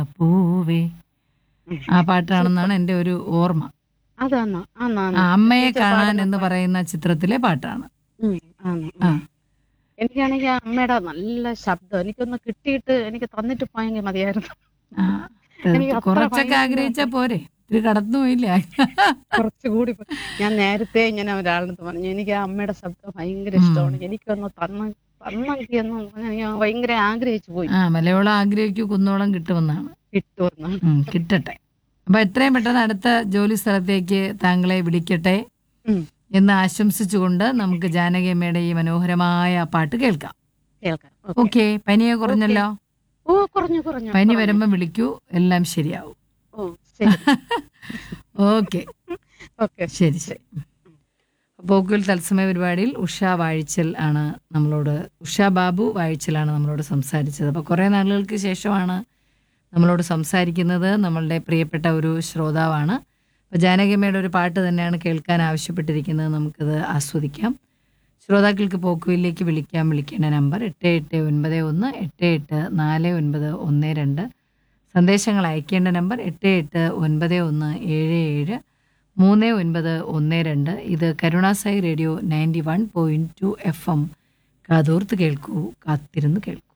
പൂവേ ആ പാട്ടാണെന്നാണ് എൻ്റെ ഒരു ഓർമ്മ അതാന്നോ ആന്നോ ആ, അമ്മയെ കാണാൻ എന്ന് പറയുന്ന ചിത്രത്തിലെ പാട്ടാണ് ആ എനിക്കാണെങ്കിൽ അമ്മയുടെ നല്ല ശബ്ദം എനിക്കൊന്ന് കിട്ടിയിട്ട് എനിക്ക് തന്നിട്ട് പോയെങ്കിൽ മതിയായിരുന്നു ആ, എനിക്ക് അത്ര കുറച്ചൊക്കെ ഭയങ്കര- ആഗ്രഹിച്ച പോരെ ഇത്തിരി കടന്നുപോയില്ല കുറച്ചുകൂടി പോ- ഞാൻ നേരത്തെ ഇങ്ങനെ ഒരാളെടുത്ത് പറഞ്ഞു എനിക്ക് ആ അമ്മയുടെ ശബ്ദം ഭയങ്കര ഉം. ഇഷ്ടമാണ് എനിക്കൊന്ന് തന്ന തന്നെങ്കിയെന്ന് ഞാൻ ഭയങ്കര ആഗ്രഹിച്ചു പോയി ആ മലയോളം ആഗ്രഹിക്കൂ കുന്നോളം കിട്ടുമെന്നാണ് കിട്ടുമെന്ന് ഉം, കിട്ടട്ടെ അപ്പൊ എത്രയും പെട്ടെന്ന് അടുത്ത ജോലി സ്ഥലത്തേക്ക് താങ്കളെ വിളിക്കട്ടെ ഉം. എന്ന് ആശംസിച്ചുകൊണ്ട് നമുക്ക് ജാനകിയമ്മയുടെ ഈ മനോഹരമായ പാട്ട് കേൾക്കാം കേൾക്കാം ഓക്കേ. ഓക്കെ പനിയെ കുറഞ്ഞല്ലോ ഓ കുറഞ്ഞു കുറഞ്ഞു പനി കുറഞ്ഞു. വരുമ്പോ വിളിക്കൂ എല്ലാം ശരിയാവും ഓ ശരി ഓക്കെ ഓക്കെ ശരി ശരി പോക്കുവിൽ തത്സമയ പരിപാടിയിൽ ഉഷ വാഴിച്ചൽ ആണ് നമ്മളോട് ഉഷ ബാബു വാഴിച്ചലാണ് നമ്മളോട് സംസാരിച്ചത് അപ്പോൾ കുറേ നാളുകൾക്ക് ശേഷമാണ് നമ്മളോട് സംസാരിക്കുന്നത് നമ്മളുടെ പ്രിയപ്പെട്ട ഒരു ശ്രോതാവാണ് അപ്പോൾ ജാനകിയമ്മയുടെ ഒരു പാട്ട് തന്നെയാണ് കേൾക്കാൻ ആവശ്യപ്പെട്ടിരിക്കുന്നത് നമുക്കത് ആസ്വദിക്കാം ശ്രോതാക്കൾക്ക് പോക്കുവിലേക്ക് വിളിക്കാൻ വിളിക്കേണ്ട നമ്പർ എട്ട് എട്ട് ഒൻപത് ഒന്ന് എട്ട് എട്ട് നാല് ഒൻപത് ഒന്ന് രണ്ട് സന്ദേശങ്ങൾ അയക്കേണ്ട നമ്പർ എട്ട് എട്ട് ഒൻപത് ഒന്ന് ഏഴ് ഏഴ് മൂന്ന് ഒൻപത് ഒന്ന് രണ്ട് ഇത് Karunasai radio ninety one point two FM എം കാതോർത്ത് കേൾക്കൂ കാത്തിരുന്ന് കേൾക്കൂ